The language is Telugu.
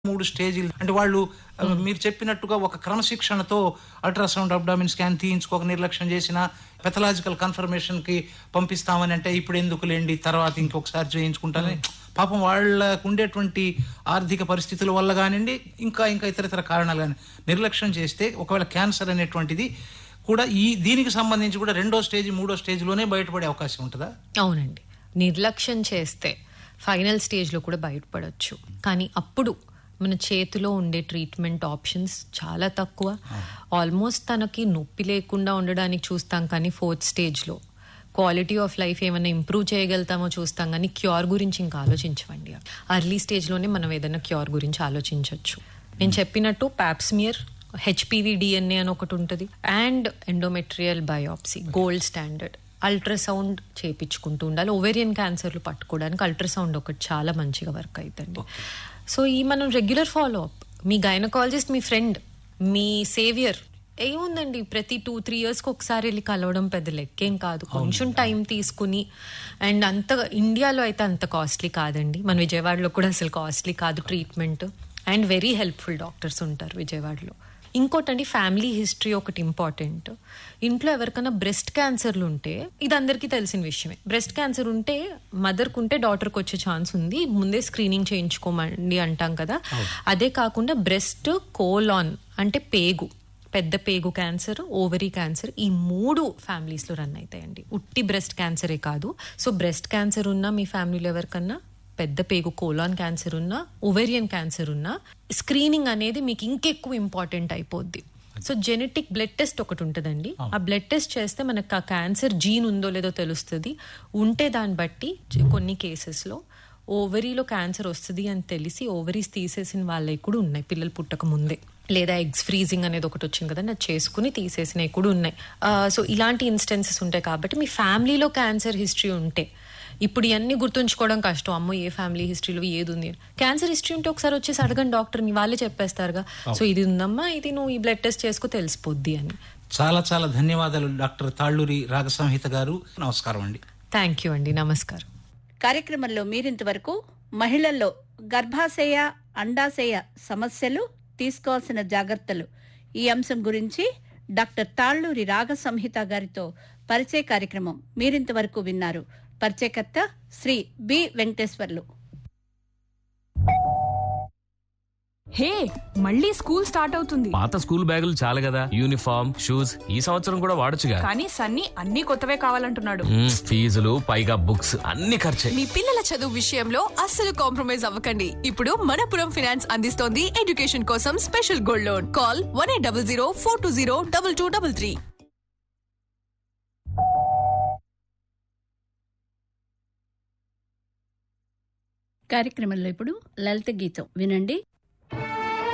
మూడు స్టేజీలు అంటే వాళ్ళు ఆ, మీరు చెప్పినట్టుగా ఒక క్రమశిక్షణతో అల్ట్రాసౌండ్ అబ్డామిన్ స్కాన్ తీయించుకోక నిర్లక్ష్యం చేసిన పెథలాజికల్ కన్ఫర్మేషన్ కి పంపిస్తామని అంటే ఇప్పుడు ఎందుకు లేండి తర్వాత ఇంకొకసారి చేయించుకుంటానని పాపం వాళ్ళకు ఉండేటువంటి ఆర్థిక పరిస్థితుల వల్ల కానివ్వండి ఇంకా ఇంకా ఇతర ఇతర కారణాలు కానీ నిర్లక్ష్యం చేస్తే ఒకవేళ క్యాన్సర్ అనేటువంటిది కూడా ఈ దీనికి సంబంధించి కూడా రెండో స్టేజ్ మూడో స్టేజ్లోనే బయటపడే అవకాశం ఉంటుందా అవునండి నిర్లక్ష్యం చేస్తే ఫైనల్ స్టేజ్లో కూడా బయటపడవచ్చు కానీ అప్పుడు మన చేతిలో ఉండే ట్రీట్మెంట్ ఆప్షన్స్ చాలా తక్కువ ఆల్మోస్ట్ తనకి నొప్పి లేకుండా ఉండడానికి చూస్తాం కానీ ఫోర్త్ స్టేజ్లో క్వాలిటీ ఆఫ్ లైఫ్ ఏమైనా ఇంప్రూవ్ చేయగలుగుతామో చూస్తాం కానీ క్యూర్ గురించి ఇంకా ఆలోచించవండి అర్లీ స్టేజ్లోనే మనం ఏదైనా క్యూర్ గురించి ఆలోచించవచ్చు నేను చెప్పినట్టు ప్యాప్స్మియర్ హెచ్పివి డిఎన్ఏ అని ఒకటి ఉంటుంది and endometrial biopsy gold standard ultrasound చేపించుకుంటూ ఉండాలి ఓవేరియన్ క్యాన్సర్లు పట్టుకోవడానికి అల్ట్రాసౌండ్ ఒకటి చాలా మంచిగా వర్క్ అవుతుంది సో ఈ మనం రెగ్యులర్ ఫాలో అప్ మీ గైనకాలజిస్ట్ మీ ఫ్రెండ్ మీ సేవియర్ ఏముందండి ప్రతి టూ త్రీ ఇయర్స్కి ఒకసారి వెళ్ళి కలవడం పెద్ద లెక్కేం కాదు కొంచెం టైం తీసుకుని అండ్ అంత ఇండియాలో అయితే అంత కాస్ట్లీ కాదండి మన విజయవాడలో కూడా అసలు కాస్ట్లీ కాదు treatment and very helpful doctors ఉంటారు విజయవాడలో ఇంకోటండి ఫ్యామిలీ హిస్టరీ ఒకటి ఇంపార్టెంట్ ఇంట్లో ఎవరికైనా బ్రెస్ట్ క్యాన్సర్లు ఉంటే ఇది అందరికీ తెలిసిన విషయమే బ్రెస్ట్ క్యాన్సర్ ఉంటే మదర్కి ఉంటే డాటర్కి వచ్చే ఛాన్స్ ఉంది ముందే స్క్రీనింగ్ చేయించుకోమండి అంటాం కదా అదే కాకుండా బ్రెస్ట్ కోలాన్ అంటే పేగు పెద్ద పేగు క్యాన్సర్ ఓవరీ క్యాన్సర్ ఈ మూడు ఫ్యామిలీస్ లో రన్ అవుతాయండి ఉట్టి బ్రెస్ట్ క్యాన్సరే కాదు సో బ్రెస్ట్ క్యాన్సర్ ఉన్నా మీ ఫ్యామిలీలో ఎవరికన్నా పెద్ద పేగు కోలాన్ క్యాన్సర్ ఉన్నా ఓవేరియన్ క్యాన్సర్ ఉన్నా స్క్రీనింగ్ అనేది మీకు ఇంకెక్కువ ఇంపార్టెంట్ అయిపోద్ది సో జెనెటిక్ బ్లడ్ టెస్ట్ ఒకటి ఉంటుందండి ఆ బ్లడ్ టెస్ట్ చేస్తే మనకు ఆ క్యాన్సర్ జీన్ ఉందో లేదో తెలుస్తుంది ఉంటే దాన్ని బట్టి జ- కొన్ని కేసెస్లో ఓవరీలో క్యాన్సర్ వస్తుంది అని తెలిసి ఓవరీస్ తీసేసిన వాళ్ళవి కూడా ఉన్నాయి పిల్లలు పుట్టక ముందే లేదా ఎగ్స్ ఫ్రీజింగ్ అనేది ఒకటి వచ్చింది కదా అది చేసుకుని తీసేసినవి కూడా ఉన్నాయి సో ఇలాంటి ఇన్స్టెన్సెస్ ఉంటాయి కాబట్టి మీ ఫ్యామిలీలో క్యాన్సర్ హిస్టరీ ఉంటే ఇప్పుడు ఇవన్నీ గుర్తుంచుకోవడం కష్టం అమ్మో ఏ ఫ్యామిలీ హిస్టరీలో ఏది ఉంది అని. క్యాన్సర్ హిస్టరీ ఉంటే ఒకసారి వచ్చేసి అడగండి డాక్టర్ని వాళ్ళే చెప్పేస్తారుగా సో ఇది ఉందమ్మా ఇది నువ్వు ఈ బ్లడ్ టెస్ట్ చేసుకో తెలిసిపోద్ది అని చాలా చాలా ధన్యవాదాలు డాక్టర్ తాళ్ళూరి రాగసంహిత గారు నమస్కారం అండి థ్యాంక్ యూ అండి నమస్కారం కార్యక్రమంలో మీరింతవరకు మహిళల్లో గర్భాశయ అండాశయ సమస్యలు తీసుకోవాల్సిన జాగ్రత్తలు ఈ అంశం గురించి డాక్టర్ తాళ్ళూరి రాగ సంహిత గారితో పరిచయ కార్యక్రమం మీరింతవరకు విన్నారు పరిచయకర్త శ్రీ బి వెంకటేశ్వర్లు హే మళ్ళీ స్కూల్ స్టార్ట్ అవుతుంది పాత స్కూల్ బ్యాగులు చాలు కదా యూనిఫామ్ షూస్ ఈ సంవత్సరం కూడా వాడొచ్చుగా కానీ సన్నీ అన్ని కొత్తవే కావాలంటున్నాడు మ్మ్, ఫీజులు పైగా బుక్స్ అన్ని ఖర్చే మీ పిల్లల చదువు విషయంలో అస్సలు కాంప్రమైజ్ అవ్వకండి ఇప్పుడు మనపురం ఫినాన్స్ అందిస్తోంది ఎడ్యుకేషన్ కోసం special gold loan call one eight double zero four two zero double two double three కార్యక్రమంలో ఇప్పుడు లలిత గీతం వినండి